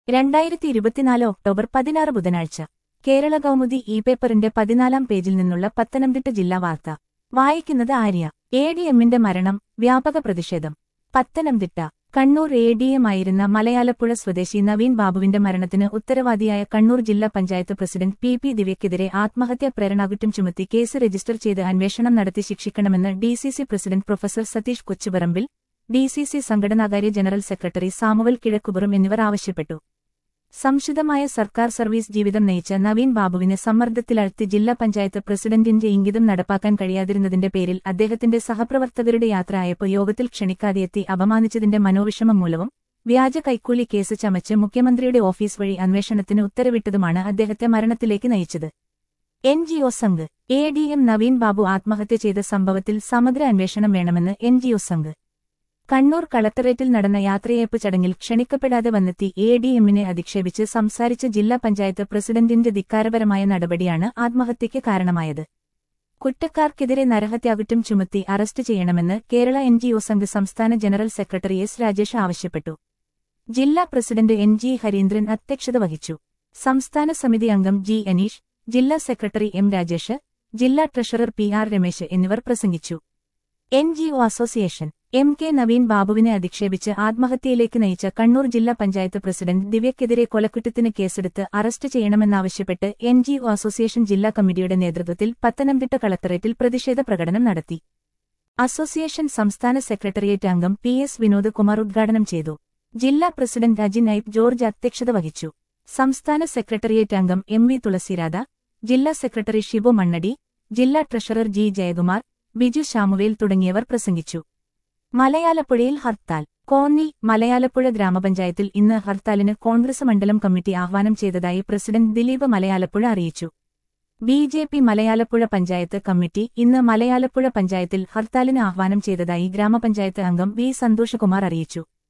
രണ്ടായിരത്തി ഇരുപത്തിനാല് ഒക്ടോബർ പതിനാറ് ബുധനാഴ്ച കേരള കൗമുദി ഇ പേപ്പറിന്റെ പതിനാലാം പേജിൽ നിന്നുള്ള പത്തനംതിട്ട ജില്ലാ വാർത്ത വായിക്കുന്നത് ആര്യ എ ഡി എമ്മിന്റെ മരണം വ്യാപക പ്രതിഷേധം Pathanamthitta Kannur A D M ആയിരുന്ന മലയാലപ്പുഴ സ്വദേശി നവീൻ ബാബുവിന്റെ മരണത്തിന് ഉത്തരവാദിയായ കണ്ണൂർ ജില്ലാ പഞ്ചായത്ത് പ്രസിഡന്റ് പി പി ദിവ്യക്കെതിരെ ആത്മഹത്യാ പ്രേരണാകുറ്റം ചുമത്തി കേസ് രജിസ്റ്റർ ചെയ്ത് അന്വേഷണം നടത്തി ശിക്ഷിക്കണമെന്ന് D C C president professor Satheesh Kochuparambil D C C സംഘടനാകാര്യ ജനറൽ സെക്രട്ടറി സാമുവൽ കിഴക്കുപുറം എന്നിവർ ആവശ്യപ്പെട്ടു സംശുദ്ധമായ സർക്കാർ സർവീസ് ജീവിതം നയിച്ച നവീൻ ബാബുവിനെ സമ്മർദ്ദത്തിലഴ്ത്തി ജില്ലാ പഞ്ചായത്ത് പ്രസിഡന്റിന്റെ ഇംഗിതം നടപ്പാക്കാൻ കഴിയാതിരുന്നതിന്റെ പേരിൽ അദ്ദേഹത്തിന്റെ സഹപ്രവർത്തകരുടെ യാത്ര ആയപ്പോൾ യോഗത്തിൽ ക്ഷണിക്കാതെയെത്തി അപമാനിച്ചതിന്റെ മനോവിഷമം മൂലവും വ്യാജ കൈക്കൂലി കേസ് ചമച്ച് മുഖ്യമന്ത്രിയുടെ ഓഫീസ് വഴി അന്വേഷണത്തിന് ഉത്തരവിട്ടതുമാണ് അദ്ദേഹത്തെ മരണത്തിലേക്ക് നയിച്ചത് N G O Sangh A D M Naveen Babu ആത്മഹത്യ ചെയ്ത സംഭവത്തിൽ സമഗ്ര അന്വേഷണം വേണമെന്ന് N G O Sangh Kannur കളക്ടറേറ്റിൽ നടന്ന യാത്രയയപ്പ് ചടങ്ങിൽ ക്ഷണിക്കപ്പെടാതെ വന്നെത്തി എ ഡി എമ്മിനെ അധിക്ഷേപിച്ച് സംസാരിച്ച ജില്ലാ പഞ്ചായത്ത് പ്രസിഡന്റിന്റെ ധിക്കാരപരമായ നടപടിയാണ് ആത്മഹത്യയ്ക്ക് കാരണമായത് കുറ്റക്കാർക്കെതിരെ നരഹത്യാകുറ്റം ചുമത്തി അറസ്റ്റ് ചെയ്യണമെന്ന് Kerala N G O Sangh സംസ്ഥാന ജനറൽ സെക്രട്ടറി എസ് രാജേഷ് ആവശ്യപ്പെട്ടു ജില്ലാ പ്രസിഡന്റ് എൻ ജി ഹരീന്ദ്രൻ അധ്യക്ഷത വഹിച്ചു സംസ്ഥാന സമിതി അംഗം ജി അനീഷ് ജില്ലാ സെക്രട്ടറി എം രാജേഷ് ജില്ലാ ട്രഷറർ പി ആർ രമേശ് എന്നിവർ പ്രസംഗിച്ചു N G O association M K Naveen ബാബുവിനെ അധിക്ഷേപിച്ച് ആത്മഹത്യയിലേക്ക് നയിച്ച കണ്ണൂർ ജില്ലാ പഞ്ചായത്ത് പ്രസിഡന്റ് ദിവ്യക്കെതിരെ കൊലക്കുറ്റത്തിന് കേസെടുത്ത് അറസ്റ്റ് ചെയ്യണമെന്നാവശ്യപ്പെട്ട് എൻ ജി ഒ അസോസിയേഷൻ ജില്ലാ കമ്മിറ്റിയുടെ നേതൃത്വത്തിൽ പത്തനംതിട്ട കളക്ടറേറ്റിൽ പ്രതിഷേധ പ്രകടനം നടത്തി അസോസിയേഷൻ സംസ്ഥാന സെക്രട്ടേറിയറ്റ് അംഗം പി എസ് വിനോദ് കുമാർ ഉദ്ഘാടനം ചെയ്തു ജില്ലാ പ്രസിഡന്റ് അജിൻ ഐബ് ജോർജ് അധ്യക്ഷത വഹിച്ചു സംസ്ഥാന സെക്രട്ടേറിയറ്റ് അംഗം എം വി തുളസിരാധ ജില്ലാ സെക്രട്ടറി ഷിബു മണ്ണടി ജില്ലാ ട്രഷറർ ജി ജയകുമാർ ബിജു ശാമുവേൽ തുടങ്ങിയവർ പ്രസംഗിച്ചു മലയാലപ്പുഴയിൽ ഹർത്താൽ കോന്നി മലയാലപ്പുഴ ഗ്രാമപഞ്ചായത്തിൽ ഇന്ന് ഹർത്താലിന് കോൺഗ്രസ് മണ്ഡലം കമ്മിറ്റി ആഹ്വാനം ചെയ്തതായി പ്രസിഡന്റ് ദിലീപ് മലയാലപ്പുഴ അറിയിച്ചു B J P Malayalappuzha panchayat committee ഇന്ന് മലയാലപ്പുഴ പഞ്ചായത്തിൽ ഹർത്താലിന് ആഹ്വാനം ചെയ്തതായി ഗ്രാമപഞ്ചായത്ത് അംഗം വി സന്തോഷകുമാർ അറിയിച്ചു